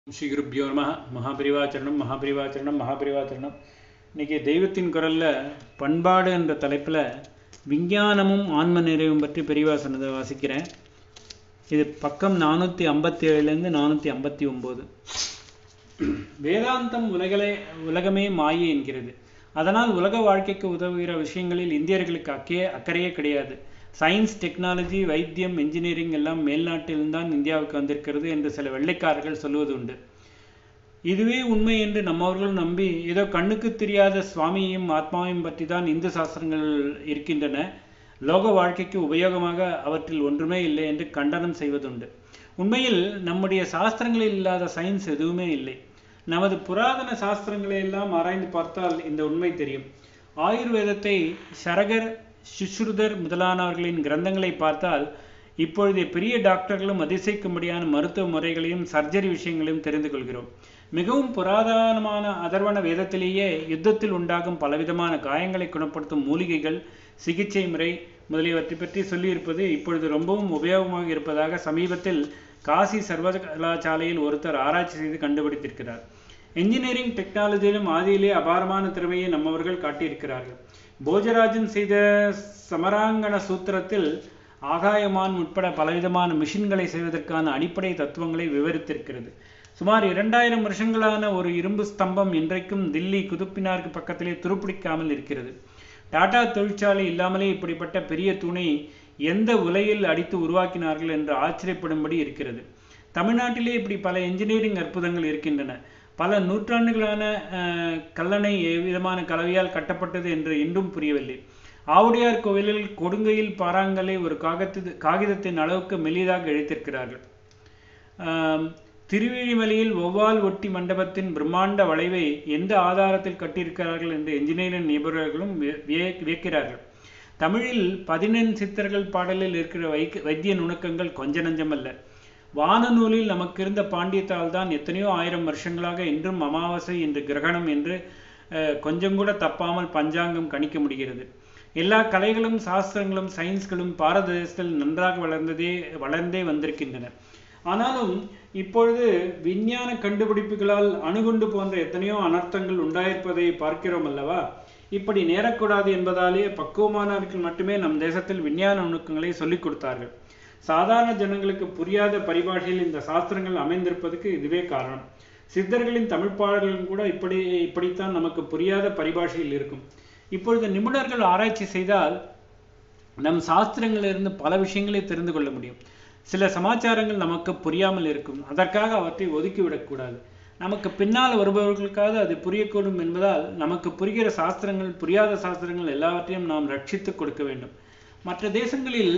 ஸ்ரீ குருப்பியோ நம மகாபிரிவாச்சரணம் மகாபிரிவாச்சரணம் மகாபிரிவாச்சரணம் இன்னைக்கு தெய்வத்தின் குரல்ல பண்பாடு என்ற தலைப்பில் விஞ்ஞானமும் ஆன்ம நிறைவும் பற்றி பெரியவா சொன்னதை வாசிக்கிறேன் இது பக்கம் நானூற்றி ஐம்பத்தி ஏழுலேருந்து நானூற்றி ஐம்பத்தி ஒம்பது வேதாந்தம் உலகலே உலகமே மாயை என்கிறது அதனால் உலக வாழ்க்கைக்கு உதவுகிற விஷயங்களில் இந்தியர்களுக்கு அக்கே அக்கறையே கிடையாது சயின்ஸ் டெக்னாலஜி வைத்தியம் இன்ஜினியரிங் எல்லாம் மேல்நாட்டில்தான் இந்தியாவுக்கு வந்திருக்கிறது என்று சில வெள்ளைக்காரர்கள் சொல்வது உண்டு இதுவே உண்மை என்று நம்மவர்கள் நம்பி ஏதோ கண்ணுக்கு தெரியாத சுவாமியையும் ஆத்மாவையும் பற்றி தான் இந்து சாஸ்திரங்கள் இருக்கின்றன லோக வாழ்க்கைக்கு உபயோகமாக அவற்றில் ஒன்றுமே இல்லை என்று கண்டனம் செய்வதுண்டு உண்மையில் நம்முடைய சாஸ்திரங்களில் இல்லாத சயின்ஸ் எதுவுமே இல்லை நமது புராதன சாஸ்திரங்களை எல்லாம் ஆராய்ந்து பார்த்தால் இந்த உண்மை தெரியும் ஆயுர்வேதத்தை சரகர் சுஷ்ருதர் முதலானவர்களின் கிரந்தங்களை பார்த்தால் இப்பொழுதைய பெரிய டாக்டர்களும் அதிசயிக்கும்படியான மருத்துவ முறைகளையும் சர்ஜரி விஷயங்களையும் தெரிந்து கொள்கிறோம் மிகவும் புராதனமான அதர்வண வேதத்திலேயே யுத்தத்தில் உண்டாகும் பலவிதமான காயங்களை குணப்படுத்தும் மூலிகைகள் சிகிச்சை முறை முதலியவற்றை பற்றி சொல்லியிருப்பது இப்பொழுது ரொம்பவும் உபயோகமாக இருப்பதாக சமீபத்தில் காசி சர்வகலாசாலையில் ஒருத்தர் ஆராய்ச்சி செய்து கண்டுபிடித்திருக்கிறார் என்ஜினியரிங் டெக்னாலஜியிலும் ஆதியிலே அபாரமான திறமையை நம்மவர்கள் காட்டியிருக்கிறார்கள் போஜராஜன் செய்த சமராங்கண சூத்திரத்தில் ஆகாயமான் உட்பட பலவிதமான மிஷின்களை செய்வதற்கான அடிப்படை தத்துவங்களை விவரித்திருக்கிறது சுமார் இரண்டாயிரம் வருஷங்களான ஒரு இரும்பு ஸ்தம்பம் இன்றைக்கும் தில்லி குதுப்பினாருக்கு பக்கத்திலே துருப்பிடிக்காமல் இருக்கிறது டாடா தொழிற்சாலை இல்லாமலே இப்படிப்பட்ட பெரிய தூணை எந்த உலையில் அடித்து உருவாக்கினார்கள் என்று ஆச்சரியப்படும்படி இருக்கிறது தமிழ்நாட்டிலே இப்படி பல என்ஜினியரிங் அற்புதங்கள் இருக்கின்றன பல நூற்றாண்டுகளான கல்லணை விதமான கலவையால் கட்டப்பட்டது என்று இன்றும் புரியவில்லை ஆவுடையார் கோவிலில் கொடுங்கையில் பாறாங்கலை ஒரு காகத்து காகிதத்தின் அளவுக்கு மெலிதாக இழைத்திருக்கிறார்கள் திருவிழிமலையில் ஒவ்வால் ஒட்டி மண்டபத்தின் பிரம்மாண்ட வளைவை எந்த ஆதாரத்தில் கட்டியிருக்கிறார்கள் என்று என்ஜினியரிங் நிபுணர்களும் வியக்கிறார்கள் தமிழில் பதினெண் சித்தர்கள் பாடலில் இருக்கிற வை வைத்திய நுணுக்கங்கள் கொஞ்ச நஞ்சமல்ல வானநூலில் நமக்கு இருந்த பாண்டியத்தால் தான் எத்தனையோ ஆயிரம் வருஷங்களாக இன்றும் அமாவாசை என்று கிரகணம் என்று கொஞ்சம் கூட தப்பாமல் பஞ்சாங்கம் கணிக்க முடிகிறது எல்லா கலைகளும் சாஸ்திரங்களும் சயின்ஸ்களும் பாரத தேசத்தில் நன்றாக வளர்ந்ததே வளர்ந்தே வந்திருக்கின்றன ஆனாலும் இப்பொழுது விஞ்ஞான கண்டுபிடிப்புகளால் அணுகுண்டு போன்ற எத்தனையோ அனர்த்தங்கள் உண்டாயிருப்பதை பார்க்கிறோம் அல்லவா இப்படி நேரக்கூடாது என்பதாலே பக்குவமானவர்கள் மட்டுமே நம் தேசத்தில் விஞ்ஞான நுணுக்கங்களை சொல்லிக் கொடுத்தார்கள் சாதாரண ஜனங்களுக்கு புரியாத பரிபாஷையில் இந்த சாஸ்திரங்கள் அமைந்திருப்பதற்கு இதுவே காரணம் சித்தர்களின் தமிழ் பாடல்களும் கூட இப்படி இப்படித்தான் நமக்கு புரியாத பரிபாஷையில் இருக்கும் இப்பொழுது நிபுணர்கள் ஆராய்ச்சி செய்தால் நம் சாஸ்திரங்களிலிருந்து பல விஷயங்களை தெரிந்து கொள்ள முடியும் சில சமாச்சாரங்கள் நமக்கு புரியாமல் இருக்கும் அதற்காக அவற்றை ஒதுக்கிவிடக்கூடாது நமக்கு பின்னால் வருபவர்களுக்காக அது புரியக்கூடும் என்பதால் நமக்கு புரிகிற சாஸ்திரங்கள் புரியாத சாஸ்திரங்கள் எல்லாவற்றையும் நாம் ரட்சித்து கொடுக்க வேண்டும் மற்ற தேசங்களில்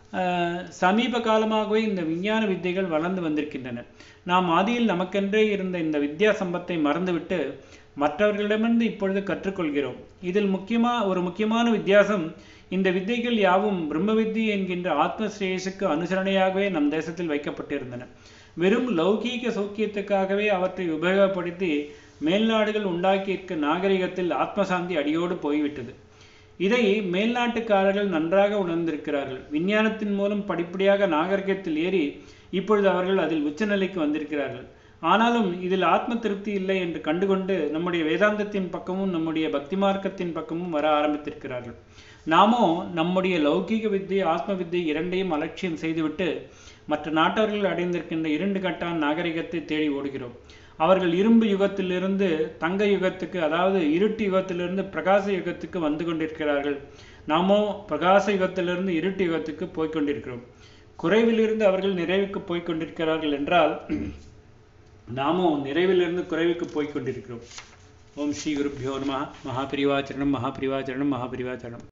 சமீப காலமாகவே இந்த விஞ்ஞான வித்தைகள் வளர்ந்து வந்திருக்கின்றன நாம் ஆதியில் நமக்கென்றே இருந்த இந்த வித்யா சம்பத்தை மறந்துவிட்டு மற்றவர்களிடமிருந்து இப்பொழுது கற்றுக்கொள்கிறோம் இதில் முக்கியமா ஒரு முக்கியமான வித்தியாசம் இந்த வித்தைகள் யாவும் பிரம்ம வித்தி என்கின்ற ஆத்மஸ்ரேயசுக்கு அனுசரணையாகவே நம் தேசத்தில் வைக்கப்பட்டிருந்தன வெறும் லௌகீக சௌக்கியத்துக்காகவே அவற்றை உபயோகப்படுத்தி மேல்நாடுகள் உண்டாக்கியிருக்க நாகரிகத்தில் ஆத்மசாந்தி அடியோடு போய்விட்டது இதை மேல்நாட்டுக்காரர்கள் நன்றாக உணர்ந்திருக்கிறார்கள் விஞ்ஞானத்தின் மூலம் படிப்படியாக நாகரிகத்தில் ஏறி இப்பொழுது அவர்கள் அதில் உச்சநிலைக்கு வந்திருக்கிறார்கள் ஆனாலும் இதில் ஆத்ம திருப்தி இல்லை என்று கண்டுகொண்டு நம்முடைய வேதாந்தத்தின் பக்கமும் நம்முடைய பக்தி மார்க்கத்தின் பக்கமும் வர ஆரம்பித்திருக்கிறார்கள் நாமோ நம்முடைய லௌகீக வித்தை ஆத்ம வித்தை இரண்டையும் அலட்சியம் செய்துவிட்டு மற்ற நாட்டவர்கள் அடைந்திருக்கின்ற இரண்டு கட்டான் நாகரிகத்தை தேடி ஓடுகிறோம் அவர்கள் இரும்பு யுகத்திலிருந்து தங்க யுகத்துக்கு அதாவது இருட்டு யுகத்திலிருந்து பிரகாச யுகத்துக்கு வந்து கொண்டிருக்கிறார்கள் நாமோ பிரகாச யுகத்திலிருந்து இருட்டு யுகத்துக்கு போய்கொண்டிருக்கிறோம் குறைவிலிருந்து அவர்கள் நிறைவுக்கு போய்கொண்டிருக்கிறார்கள் என்றால் நாமோ நிறைவிலிருந்து குறைவுக்கு போய்கொண்டிருக்கிறோம் ஓம் ஸ்ரீ குருப்பியோ நம மகாபிரிவாச்சரணம் மகாபிரிவாச்சரணம் மகாபிரிவாச்சரணம்